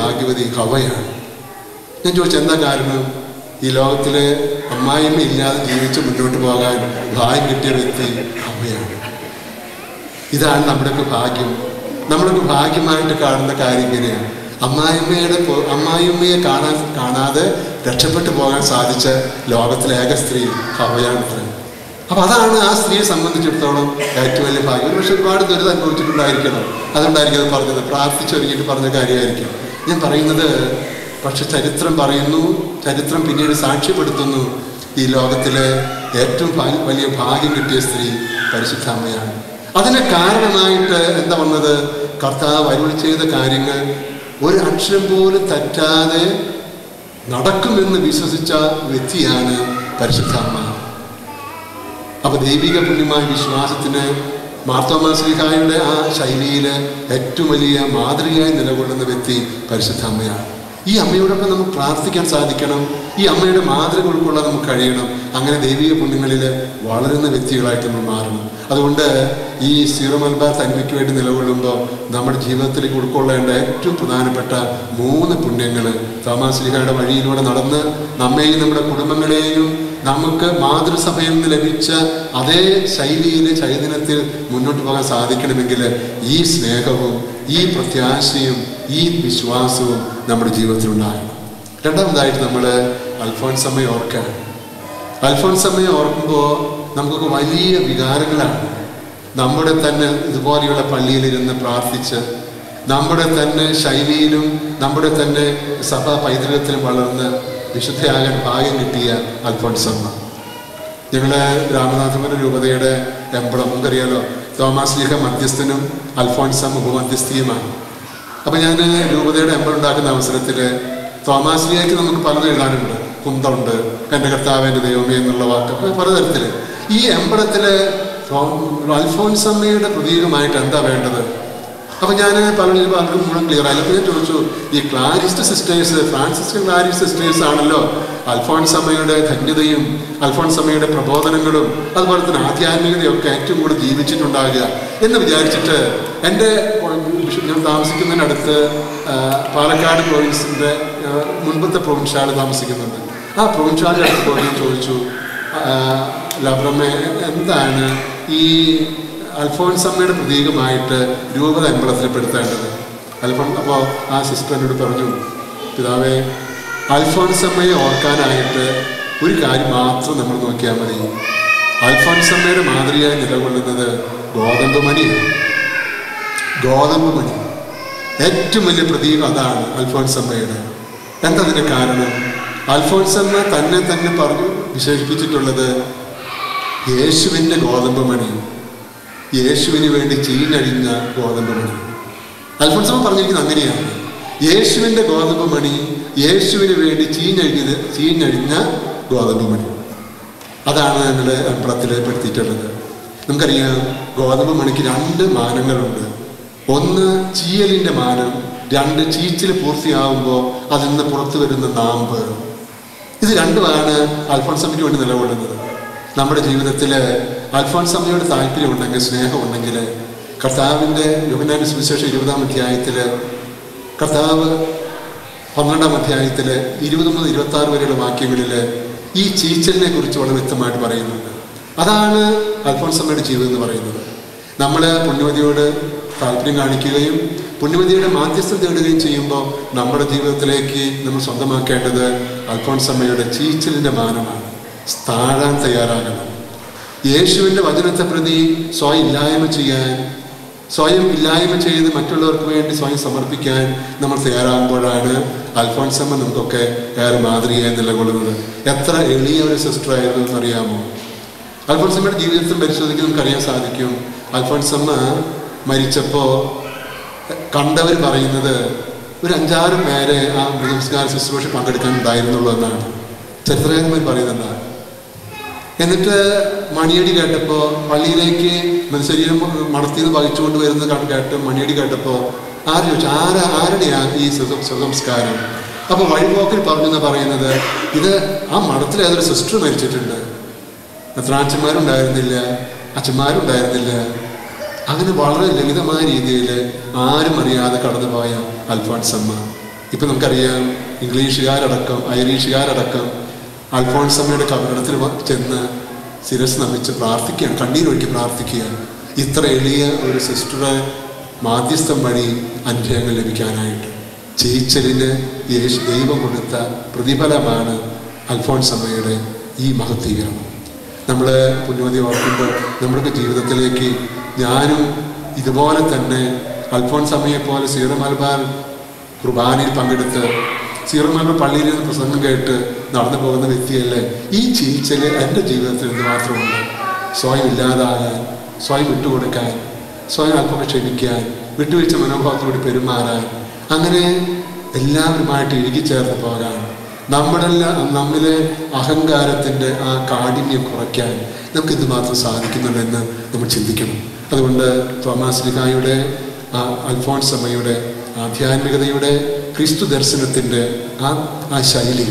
ഭാഗ്യവതി ഹവയാണ് ഞാൻ ചോദിച്ചു എന്താ കാരണം ഈ ലോകത്തിലെ അമ്മായിമ്മ ഇല്ലാതെ ജീവിച്ച് മുന്നോട്ട് പോകാൻ ഭാഗ്യം കിട്ടിയ വ്യക്തി ഹവയാണ് ഇതാണ് നമ്മുടെയൊക്കെ ഭാഗ്യം നമ്മളൊക്കെ ഭാഗ്യമായിട്ട് കാണുന്ന കാര്യം ഇങ്ങനെയാണ് അമ്മായിമ്മയുടെ പൊ- അമ്മായിമ്മയെ കാണാൻ കാണാതെ രക്ഷപ്പെട്ടു പോകാൻ സാധിച്ച ലോകത്തിലെ ഏക സ്ത്രീ ഹവയാണ് അത്ര അപ്പൊ അതാണ് ആ സ്ത്രീയെ സംബന്ധിച്ചിടത്തോളം ഏറ്റവും വലിയ ഭാഗ്യം പക്ഷെ ഒരുപാട് ദുരിതം അനുഭവിച്ചിട്ടുണ്ടായിരിക്കണം അതുകൊണ്ടായിരിക്കും അത് പറഞ്ഞത് പ്രാർത്ഥിച്ചൊരുങ്ങിയിട്ട് പറഞ്ഞ കാര്യമായിരിക്കും ഞാൻ പറയുന്നത് പക്ഷെ ചരിത്രം പറയുന്നു ചരിത്രം പിന്നീട് സാക്ഷ്യപ്പെടുത്തുന്നു ഈ ലോകത്തിലെ ഏറ്റവും ഭാ- വലിയ ഭാഗ്യം കിട്ടിയ സ്ത്രീ പരിശുദ്ധ അമ്മയാണ് അതിന് കാരണമായിട്ട് എന്താ വന്നത് കർത്താവ് അരുൾ ചെയ്ത കാര്യങ്ങൾ ഒരു അക്ഷരം പോലും തെറ്റാതെ നടക്കുമെന്ന് വിശ്വസിച്ച വ്യക്തിയാണ് പരിശുദ്ധ അമ്മ അപ്പൊ ദൈവിക പുണ്യമായ വിശ്വാസത്തിന് മാർത്തോമാ ശ്രീഹായുടെ ആ ശൈലിയിൽ ഏറ്റവും വലിയ മാതൃകയായി നിലകൊള്ളുന്ന വ്യക്തി പരിശുദ്ധ അമ്മയാണ് ഈ അമ്മയോടൊപ്പം നമുക്ക് പ്രാർത്ഥിക്കാൻ സാധിക്കണം ഈ അമ്മയുടെ മാതൃക ഉൾക്കൊള്ളാൻ നമുക്ക് കഴിയണം അങ്ങനെ ദൈവിക പുണ്യങ്ങളിൽ വളരുന്ന വ്യക്തികളായിട്ട് നമ്മൾ മാറണം അതുകൊണ്ട് ഈ സീറോ മലബാർ തനിമയ്ക്ക് വേണ്ടി നിലകൊള്ളുമ്പോൾ നമ്മുടെ ജീവിതത്തിലേക്ക് ഉൾക്കൊള്ളേണ്ട ഏറ്റവും പ്രധാനപ്പെട്ട മൂന്ന് പുണ്യങ്ങൾ തോമാശ്രീഹയുടെ വഴിയിലൂടെ നടന്ന് നമ്മെയും നമ്മുടെ കുടുംബങ്ങളെയും നമുക്ക് മാതൃസഭയിൽ നിന്ന് ലഭിച്ച അതേ ശൈലിയിൽ ചൈതന്യത്തിൽ മുന്നോട്ട് പോകാൻ സാധിക്കണമെങ്കിൽ ഈ സ്നേഹവും ഈ പ്രത്യാശയും ഈ വിശ്വാസവും നമ്മുടെ ജീവിതത്തിൽ ഉണ്ടാകണം രണ്ടാമതായിട്ട് നമ്മൾ അൽഫോൻസമ്മയെ ഓർക്കണം അൽഫോൻസമ്മയെ ഓർക്കുമ്പോൾ നമുക്കൊക്കെ വലിയ വികാരങ്ങളാണ് നമ്മുടെ തന്നെ ഇതുപോലെയുള്ള പള്ളിയിലിരുന്ന് പ്രാർത്ഥിച്ച് നമ്മുടെ തന്നെ ശൈലിയിലും നമ്മുടെ തന്നെ സഭാ പൈതൃകത്തിലും വളർന്ന് വിശുദ്ധയാകാൻ ഭാഗ്യം കിട്ടിയ അൽഫോൺസമ്മ ഞങ്ങള് രാമനാഥപുര രൂപതയുടെ എംബ്ലം നമുക്കറിയാലോ തോമാസ് ലീഹ മധ്യസ്ഥനും അൽഫോൺസമ്മ ഉപമധ്യസ്ഥിയുമാണ് അപ്പൊ ഞാൻ രൂപതയുടെ എംബ്ലം ഉണ്ടാക്കുന്ന അവസരത്തിൽ തോമാസ് ലീഹയ്ക്ക് നമുക്ക് പലതും എഴുതാനുണ്ട് കുന്തമുണ്ട് എൻ്റെ കർത്താവ് എൻ്റെ ദൈവമേ എന്നുള്ള വാക്ക് അപ്പൊ പലതരത്തില് ഈ എംബ്ലത്തില് അൽഫോൺസമ്മയുടെ പ്രതീകമായിട്ട് എന്താ വേണ്ടത് അപ്പൊ ഞാൻ പറഞ്ഞു പലർക്കും മുഴുവൻ ക്ലിയർ ആയില്ല അപ്പൊ ഞാൻ ചോദിച്ചു ഈ Clarist sisters Franciscan Clarist sisters ആണല്ലോ അൽഫോൺസ് അമ്മയുടെ ധന്യതയും അൽഫോൺസ് അമ്മയുടെ പ്രബോധനങ്ങളും അതുപോലെ തന്നെ ആധ്യാത്മികതയും ഒക്കെ ഏറ്റവും കൂടുതൽ ജീവിച്ചിട്ടുണ്ടാകുക എന്ന് വിചാരിച്ചിട്ട് എൻ്റെ ബിഷപ്പ് ഞാൻ താമസിക്കുന്നതിനടുത്ത് ആ, പാലക്കാട് പ്രൊവിൻസിന്റെ ആ, മുൻപത്തെ പ്രൊവിൻഷ്യാൾ താമസിക്കുന്നുണ്ട് ആ പ്രൊവിൻഷ്യാളിൻ്റെ അടുത്ത് പോയി ഞാൻ ചോദിച്ചു ആ, ലബ്രമ്മ എന്താണ് ഈ അൽഫോൻസമ്മയുടെ പ്രതീകമായിട്ട് രൂപത അമ്പലത്തിൽപ്പെടുത്തേണ്ടത് അൽഫോൺ അപ്പോൾ ആ സിസ്റ്റർ എന്നോട് പറഞ്ഞു പിതാവേ അൽഫോൻസമ്മയെ ഓർക്കാനായിട്ട് ഒരു കാര്യം മാത്രം നമ്മൾ നോക്കിയാൽ മതി അൽഫോൻസമ്മയുടെ മാതൃകയായി നിലകൊള്ളുന്നത് ഗോതമ്പ് മണിയാണ് ഗോതമ്പ് മണി ഏറ്റവും വലിയ പ്രതീകം അതാണ് അൽഫോൻസമ്മയുടെ എന്താ അതിന്റെ കാരണം അൽഫോൻസമ്മ തന്നെ തന്നെ പറഞ്ഞു വിശേഷിപ്പിച്ചിട്ടുള്ളത് യേശുവിൻ്റെ ഗോതമ്പ് മണി യേശുവിന് വേണ്ടി ചീഞ്ഞഴിഞ്ഞ ഗോതമ്പ് മണി അൽഫോൻസമ്മ പറഞ്ഞിരിക്കുന്നത് അങ്ങനെയാണ് യേശുവിൻ്റെ ഗോതമ്പ് മണി യേശുവിന് വേണ്ടി ചീഞ്ഞഴിഞ്ഞത് ചീഞ്ഞഴിഞ്ഞ ഗോതമ്പ് മണി അതാണ് ഞങ്ങൾ അമ്പലത്തിൽ പെടുത്തിയിട്ടുള്ളത് നമുക്കറിയാം ഗോതമ്പ് മണിക്ക് രണ്ട് മാനങ്ങളുണ്ട് ഒന്ന് ചീയലിന്റെ മാനം രണ്ട് ചീച്ചിൽ പൂർത്തിയാവുമ്പോൾ അതിൽ നിന്ന് പുറത്തു വരുന്ന നാമ്പ് ഇത് രണ്ടുമാണ് അൽഫോൺസമ്മയ്ക്ക് വേണ്ടി നിലകൊള്ളുന്നത് നമ്മുടെ ജീവിതത്തിൽ അൽഫോൺസമ്മയോട് താല്പര്യമുണ്ടെങ്കിൽ സ്നേഹമുണ്ടെങ്കിൽ കർത്താവിൻ്റെ യുവനാന്റെ സുവിശേഷം ഇരുപതാം അധ്യായത്തിൽ കർത്താവ് പന്ത്രണ്ടാം അധ്യായത്തിൽ ഇരുപത് മുതൽ ഇരുപത്തി ആറ് വരെയുള്ള വാക്യങ്ങളിൽ ഈ ചീച്ചലിനെ കുറിച്ച് വളരെ വ്യക്തമായിട്ട് പറയുന്നുണ്ട് അതാണ് അൽഫോൺസമ്മയുടെ ജീവിതം എന്ന് പറയുന്നത് നമ്മൾ പുണ്യവതിയോട് താല്പര്യം കാണിക്കുകയും പുണ്യവതിയുടെ മാധ്യസ്ഥം തേടുകയും ചെയ്യുമ്പോൾ നമ്മുടെ ജീവിതത്തിലേക്ക് നമ്മൾ സ്വന്തമാക്കേണ്ടത് അൽഫോൺസമ്മയുടെ ചീച്ചലിൻ്റെ മാനമാണ് താഴാൻ തയ്യാറാകണം യേശുവിൻ്റെ വചനത്തെ പ്രതി സ്വയം ഇല്ലായ്മ ചെയ്യാൻ സ്വയം ഇല്ലായ്മ ചെയ്ത് മറ്റുള്ളവർക്ക് വേണ്ടി സ്വയം സമർപ്പിക്കാൻ നമ്മൾ തയ്യാറാകുമ്പോഴാണ് അൽഫോൺസമ്മ നമുക്കൊക്കെ ഏറെ മാതൃകയായി നിലകൊള്ളുന്നത് എത്ര എളിയ ഒരു സിസ്റ്റർ ആയിരുന്നു എന്നറിയാമോ അൽഫോൺസമ്മയുടെ ജീവിതത്തിൽ പരിശോധിക്കാൻ നമുക്കറിയാൻ സാധിക്കും അൽഫോൺസമ്മ മരിച്ചപ്പോൾ കണ്ടവർ പറയുന്നത് ഒരു അഞ്ചാറ് പേരെ ആ മൃതസംസ്കാര ശുശ്രൂഷ പങ്കെടുക്കാൻ ഉണ്ടായിരുന്നുള്ളൂ എന്നാണ് ചരിത്രകാരന്മാർ പറയുന്നത് എന്നിട്ട് മണിയടി കേട്ടപ്പോൾ പള്ളിയിലേക്ക് ശരീരം മടത്തിന്ന് വഹിച്ചുകൊണ്ട് വരുന്നത് കണ്ട് കേട്ട് മണിയടി കേട്ടപ്പോൾ ആര് ചോദിച്ചു ആരാ ആരുടെയാ ഈ സുഖ- സുഖംസ്കാരം അപ്പോൾ വഴിപോക്കിൽ പറഞ്ഞെന്ന് പറയുന്നത് ഇത് ആ മഠത്തിൽ ഏതൊരു സിസ്റ്റർ മരിച്ചിട്ടുണ്ട് എത്രാച്ചന്മാരുണ്ടായിരുന്നില്ല അച്ഛന്മാരുണ്ടായിരുന്നില്ല അങ്ങനെ വളരെ ലളിതമായ രീതിയിൽ ആരും അറിയാതെ കടന്നുപോയ അൽഫോൺസമ്മ ഇപ്പം നമുക്കറിയാം ഇംഗ്ലീഷുകാരടക്കം ഐറിഷുകാരടക്കം അൽഫോൺസമ്മയുടെ കബറിടത്തിൽ വ- ചെന്ന് ശിരസ് നമിച്ച് പ്രാർത്ഥിക്കുകയാണ് കണ്ണീരൊഴുക്കി പ്രാർത്ഥിക്കുകയാണ് ഇത്ര എളിയ ഒരു സിസ്റ്ററെ മാധ്യസ്ഥം വഴി അനുഗ്രഹങ്ങൾ ലഭിക്കാനായിട്ട് ചെയ്ച്ചലിന് യേശു ദൈവം കൊടുത്ത പ്രതിഫലമാണ് അൽഫോൺസമ്മയുടെ ഈ മഹത്വീകരണം നമ്മൾ പുണ്യവതി ഓർക്കുമ്പോൾ നമ്മുടെ ജീവിതത്തിലേക്ക് ഞാനും ഇതുപോലെ തന്നെ അൽഫോൺസമ്മയെ പോലെ സീറോ മലബാർ കുർബാനയിൽ പങ്കെടുത്ത് സീറോ മലബാർ പള്ളിയിൽ നിന്ന് പ്രസംഗം കേട്ട് നടന്നു പോകുന്ന വ്യക്തിയല്ലേ ഈ ചീച്ചല് എൻ്റെ ജീവിതത്തിൽ എന്തുമാത്രമുണ്ട് സ്വയം ഇല്ലാതാകാൻ സ്വയം വിട്ടുകൊടുക്കാൻ സ്വയം അല്പം ക്ഷമിക്കാൻ വിട്ടുവീഴ്ച മനോഭാവത്തോട് പെരുമാറാൻ അങ്ങനെ എല്ലാവരുമായിട്ട് ഇഴുകിച്ചേർന്ന് പോകാൻ നമ്മുടെ നമ്മിലെ അഹങ്കാരത്തിൻ്റെ ആ കാഠിന്യം കുറയ്ക്കാൻ നമുക്ക് എന്തുമാത്രം സാധിക്കുന്നുണ്ടെന്ന് നമ്മൾ ചിന്തിക്കണം അതുകൊണ്ട് തോമാസ് ലിഹായുടെ ആ അൽഫോൺസ് അമ്മയുടെ ആധ്യാത്മികതയുടെ ക്രിസ്തു ദർശനത്തിൻ്റെ ആ ആ ശൈലി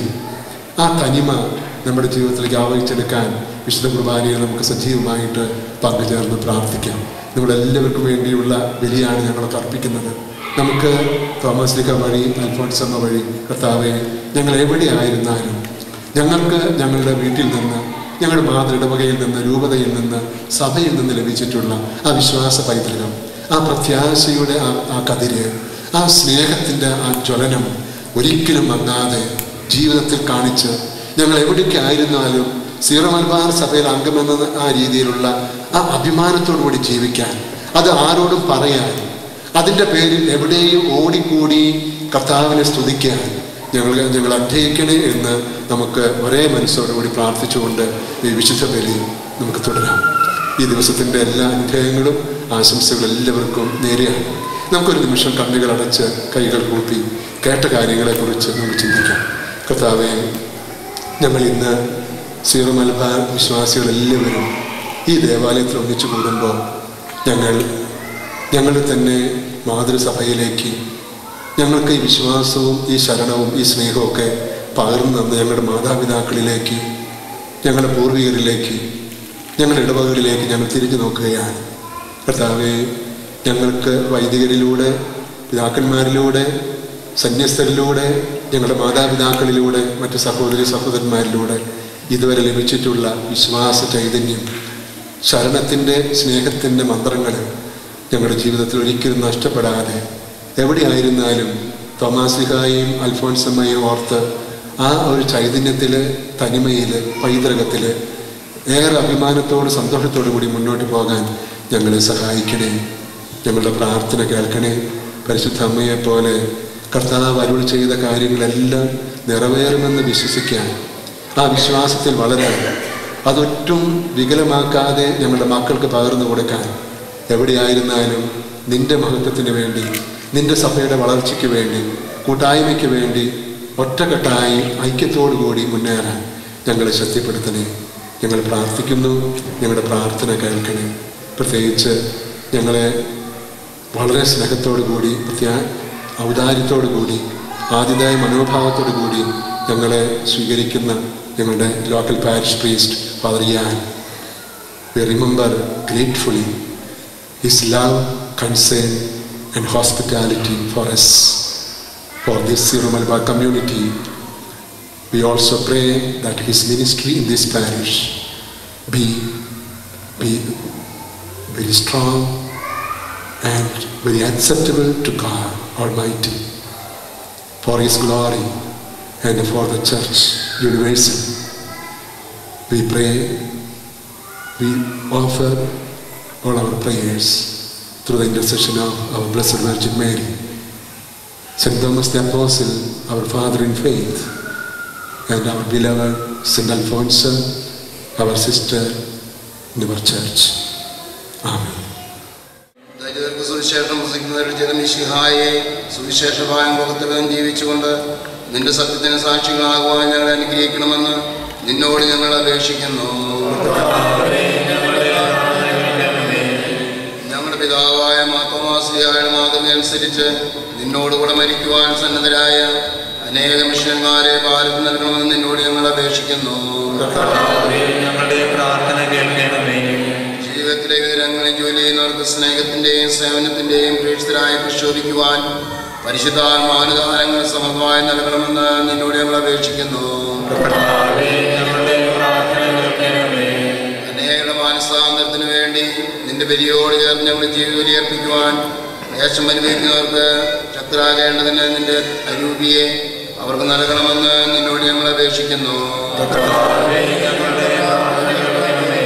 ആ തനിമ നമ്മുടെ ജീവിതത്തിലേക്ക് ആവഹിച്ചെടുക്കാൻ വിശുദ്ധ കുർബാനയിൽ നമുക്ക് സജീവമായിട്ട് പങ്കുചേർന്ന് പ്രാർത്ഥിക്കാം നമ്മളെല്ലാവർക്കും വേണ്ടിയുള്ള ബലിയാണ് ഞങ്ങളൊക്കെ അർപ്പിക്കുന്നത് നമുക്ക് തോമസ് ലിക്ക വഴി അൽഫോൺസ് അമ്മ വഴി കർത്താവെ ഞങ്ങൾ എവിടെയായിരുന്നാലും ഞങ്ങൾക്ക് ഞങ്ങളുടെ വീട്ടിൽ നിന്ന് ഞങ്ങളുടെ മാതൃടവകയിൽ നിന്ന് രൂപതയിൽ നിന്ന് സഭയിൽ നിന്ന് ലഭിച്ചിട്ടുള്ള ആ വിശ്വാസ പൈതൃകം ആ പ്രത്യാശയുടെ ആ ആ കതിര് ആ സ്നേഹത്തിൻ്റെ ആ ജ്വലനം ഒരിക്കലും മങ്ങാതെ ജീവിതത്തിൽ കാണിച്ച് ഞങ്ങൾ എവിടേക്ക് ആയിരുന്നാലും സീറോ മലബാർ സഭയിൽ അംഗമെന്ന ആ രീതിയിലുള്ള ആ അഭിമാനത്തോടു കൂടി ജീവിക്കാൻ അത് ആരോടും പറയാൻ അതിൻ്റെ പേരിൽ എവിടെയും ഓടിക്കൂടി കർത്താവിനെ സ്തുതിക്കാൻ ഞങ്ങൾ ഞങ്ങൾ അധ്യയിക്കണേ എന്ന് നമുക്ക് ഒരേ മനസ്സോടുകൂടി പ്രാർത്ഥിച്ചുകൊണ്ട് ഈ വിശുദ്ധ ബലി നമുക്ക് തുടരാം ഈ ദിവസത്തിൻ്റെ എല്ലാ അനുഗ്രഹങ്ങളും ആശംസകളും എല്ലാവർക്കും നേരെയാണ് നമുക്കൊരു നിമിഷം കണ്ണുകൾ അടച്ച് കൈകൾ കൂപ്പി കേട്ട കാര്യങ്ങളെക്കുറിച്ച് നമുക്ക് ചിന്തിക്കാം കർത്താവെ ഞങ്ങൾ ഇന്ന് സീറോ മലബാർ വിശ്വാസികളെല്ലാവരും ഈ ദേവാലയത്തിൽ ഒന്നിച്ചു കൂടുമ്പോൾ ഞങ്ങൾ ഞങ്ങളുടെ തന്നെ മാതൃസഭയിലേക്ക് ഞങ്ങൾക്ക് ഈ വിശ്വാസവും ഈ ശരണവും ഈ സ്നേഹവും പകർന്നു തന്ന ഞങ്ങളുടെ മാതാപിതാക്കളിലേക്ക് ഞങ്ങളുടെ പൂർവികരിലേക്ക് ഞങ്ങളുടെ ഇടവകളിലേക്ക് ഞങ്ങൾ തിരിഞ്ഞു നോക്കുകയാണ് കർത്താവെ ഞങ്ങൾക്ക് വൈദികരിലൂടെ പിതാക്കന്മാരിലൂടെ സന്യസ്തരിലൂടെ ഞങ്ങളുടെ മാതാപിതാക്കളിലൂടെ മറ്റ് സഹോദരി സഹോദരന്മാരിലൂടെ ഇതുവരെ ലഭിച്ചിട്ടുള്ള വിശ്വാസ ചൈതന്യം ശരണത്തിൻ്റെ സ്നേഹത്തിൻ്റെ മന്ത്രങ്ങൾ ഞങ്ങളുടെ ജീവിതത്തിൽ ഒരിക്കലും നഷ്ടപ്പെടാതെ എവിടെയായിരുന്നാലും തോമാസിഹായും അൽഫോൻസമ്മയും ഓർത്ത് ആ ഒരു ചൈതന്യത്തിൽ തനിമയിൽ പൈതൃകത്തിൽ ഏറെ അഭിമാനത്തോട് സന്തോഷത്തോടു കൂടി മുന്നോട്ട് പോകാൻ ഞങ്ങളെ സഹായിക്കണേ ഞങ്ങളുടെ പ്രാർത്ഥന കേൾക്കണേ പരിശുദ്ധ അമ്മയെ പോലെ കർത്താവ് അരുൾ ചെയ്ത കാര്യങ്ങളെല്ലാം നിറവേറുമെന്ന് വിശ്വസിക്കാൻ ആ വിശ്വാസത്തിൽ വളരാൻ അതൊട്ടും വികലമാക്കാതെ ഞങ്ങളുടെ മക്കൾക്ക് പകർന്നു കൊടുക്കാൻ എവിടെയായിരുന്നാലും നിന്റെ മഹത്വത്തിന് വേണ്ടി നിന്റെ സഭയുടെ വളർച്ചയ്ക്ക് വേണ്ടി കൂട്ടായ്മയ്ക്ക് വേണ്ടി ഒറ്റക്കെട്ടായി ഐക്യത്തോടു കൂടി മുന്നേറാൻ ഞങ്ങളെ ശക്തിപ്പെടുത്തണേ ഞങ്ങൾ പ്രാർത്ഥിക്കുന്നു ഞങ്ങളുടെ പ്രാർത്ഥന കേൾക്കണേ പ്രത്യേകിച്ച് ഞങ്ങളെ വളരെ സ്നേഹത്തോടു കൂടി പ്രത്യാ ഔദാര്യത്തോടു കൂടി ആതിഥേയ മനോഭാവത്തോടു കൂടി ഞങ്ങളെ സ്വീകരിക്കുന്ന ഞങ്ങളുടെ ലോക്കൽ പാരിഷ് പ്രീസ്റ്റ് ഫാദർ യാൻ we remember gratefully his love concern and hospitality for us for this Syro Malabar community We also pray that his ministry in this parish be, be very strong and very acceptable to God Almighty for his glory and for the church universal. We pray, we offer all our prayers through the intercession of our Blessed Virgin Mary, St. Thomas the Apostle, our Father in faith, and our beloved St. Alfonso, our sister in our church. Amen. ദരിദ്രർക്ക് സുവിശേഷം വസിക്കുന്നവരുടെ ജഗമിഷിഹായെ സുവിശേഷഭായം ലോകത്തിലും ജീവിച്ചുകൊണ്ട് നിന്റെ സത്യത്തിന് സാക്ഷികളാകുവാൻ ഞങ്ങളെ അനുഗ്രഹിക്കണമെന്ന് നിന്നോട് ഞങ്ങൾ അപേക്ഷിക്കുന്നു ഞങ്ങളുടെ പിതാവായ മാത്തോമാസിയായുടെ മാതൃക അനുസരിച്ച് നിന്നോടുകൂടെ മരിക്കുവാൻ സന്നദ്ധരായ അനേക മിഷന്മാരെ ഭാരത് നൽകണമെന്ന് നിന്നോട് ഞങ്ങൾ അപേക്ഷിക്കുന്നു ഞങ്ങളുടെ പ്രാർത്ഥന കേൾക്കണമേ ജീവിതത്തിലെ വിവരങ്ങളിൽ ജോലി ചെയ്യുന്നവർക്ക് സ്നേഹത്തിന്റെയും സേവനത്തിന്റെയും പ്രേക്ഷിതരായി പ്രശോഭിക്കുവാൻ പരിശുദ്ധാത്മാനുദാനങ്ങൾ സമൃദ്ധമായി നൽകണമെന്ന് നിന്നോട് ഞങ്ങൾ അപേക്ഷിക്കുന്നു കർത്താവേ ഞങ്ങളുടെ പ്രാർത്ഥന കേൾക്കണമേ അനേക മാനസാന്തരത്തിന് വേണ്ടി നിന്റെ ബലിയോട് ചേർന്ന് ഞങ്ങൾ ജീവിതബലി അർപ്പിക്കുവാൻ ദേശം അനുഭവിക്കുന്നവർക്ക് ശക്തരാകേണ്ടതിന് നിന്റെ അരൂപിയെ അവർക്ക് നൽകണമെന്ന് നിന്നോട് ഞങ്ങൾ അപേക്ഷിക്കുന്നു കർത്താവേ ഞങ്ങളുടെ പ്രാർത്ഥന കേൾക്കണമേ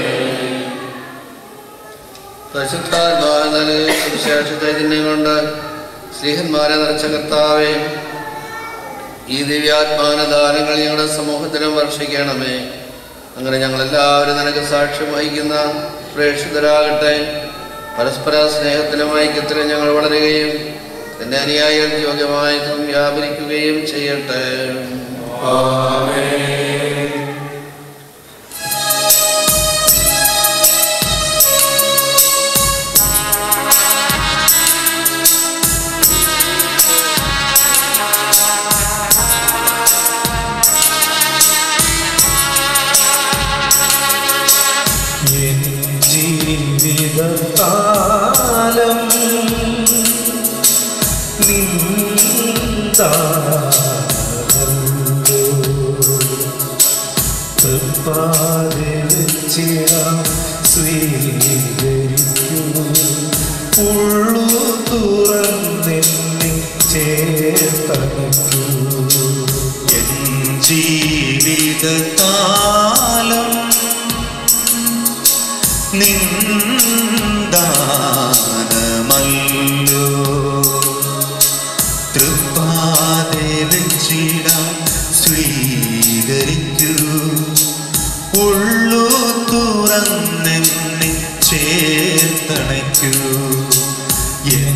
പരിശുദ്ധാത്മാവിനെ സുവിശേഷ ചൈതന്യം കൊണ്ട് സ്നേഹന്മാരെ നിറച്ച കർത്താവെ ഈ ദിവ്യാത്മാന ദാനങ്ങൾ ഞങ്ങളുടെ സമൂഹത്തിനും വർഷിക്കണമേ അങ്ങനെ ഞങ്ങളെല്ലാവരും നിനക്ക് സാക്ഷ്യം വഹിക്കുന്ന പ്രേക്ഷിതരാകട്ടെ പരസ്പര സ്നേഹത്തിലും ഐക്യത്തിലും ഞങ്ങൾ വളരുകയും എൻ്റെ അനുയായികൾ യോഗ്യമായി വ്യാപരിക്കുകയും ചെയ്യട്ടെ എൻ ജീവിതകാലം നിന്ദാപാതിച്ചിടാം സ്വീകരിക്കുന്നു ഉള്ളു തുറന്നെന്നെ ചേർത്തണക്കൂ എൻ ജീവിതകാലം നിന്ദാനമല്ലോ തൃപ്പാതെ വെച്ചിടാം സ്വീകരിക്കൂ ഉള്ളു തുറന്നെന്നെ ചേർത്തണയ്ക്കൂ എൻ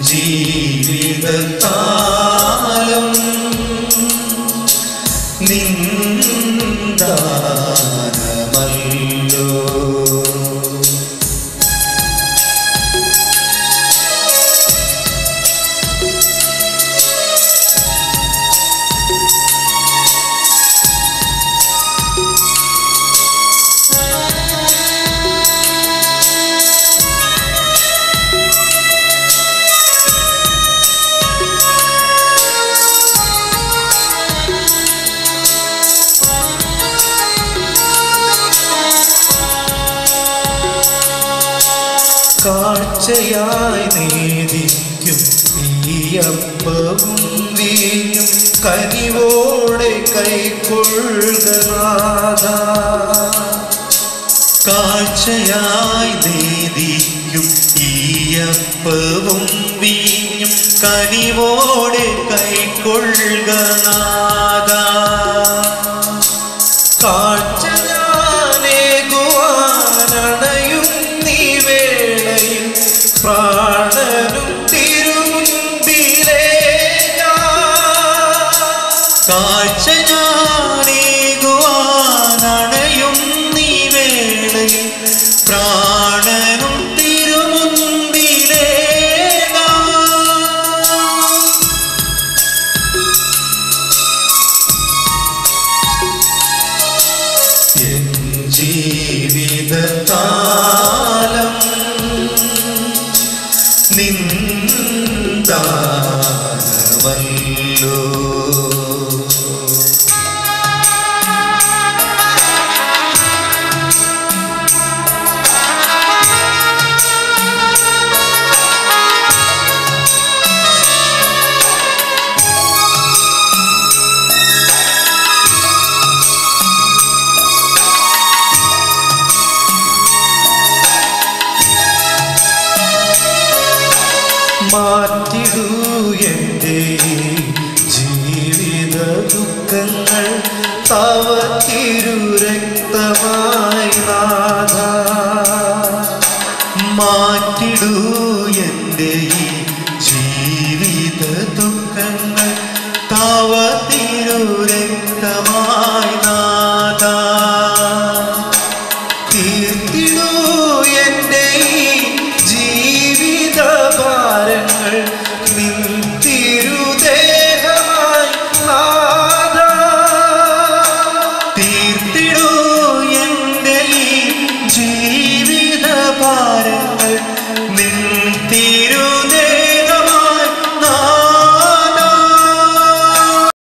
ജീവിതകാലം നിന്ദാനമല്ലോ കാഴ്ചയായി നീതിക്കും ഈയപ്പവും വീഞ്ഞും കനിവോടെ കൈക്കൊള്ളുക കാഴ്ചയായി നീതിക്കും ഈയപ്പവും വീഞ്ഞും കനിവോടെ കൈക്കൊള്ളുക നാഥ കാഴ്ച ഞാനേകുവാനണയും നീ വേളയിൽ പ്രാണനും തിരുമുൻപിലേ കാഴ്ച ഞാനേകുവാനണയും നീ വേളയിൽ പ്രാണനും തിരുമുൻപിലേ എൻ ജീവിതകാലം നിന്ദാനമല്ലോ മാറ്റിടൂ എൻ്റെ ഈ ജീവിത ദുഃഖങ്ങൾ തവ തിരുരക്തമായി നാഥ മാറ്റിടൂ എൻ്റെ ഈ